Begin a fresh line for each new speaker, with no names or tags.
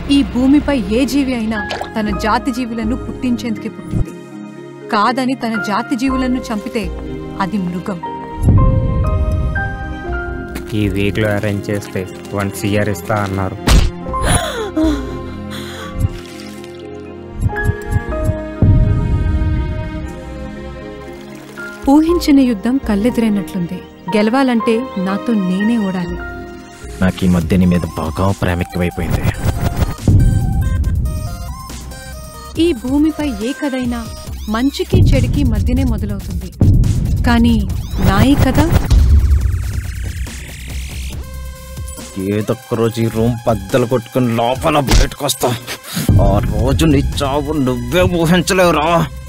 ఈ భూమిపై ఏ జీవి అయినా తన జాతి జీవులను పుట్టించేందుకే పుట్టింది కాదని తన జాతి జీవులను చంపితే అది మృగం
ఈ వీక్లో అరేంజ్ చేస్తే వన్ సిఆర్ ఇస్తా అన్నారు
ఊహించిన యుద్ధం కళ్ళెదిరైనట్లుంది గెలవాలంటే నాతో నేనే ఓడాలి
నాకు ఈ మధ్య నీ మీద బాగా ప్రేమ ఎక్కువైపోయింది
ఈ భూమిపై ఏ కథైనా మంచికి చెడుకి మధ్యనే మొదలవుతుంది కానీ నా ఈ కథ
ఏదొక్క రోజు ఈ రూమ్ బద్దలు కొట్టుకుని లోపల బయటకు వస్తా ఆ రోజు నీ చావు నువ్వే ఊహించలేవురా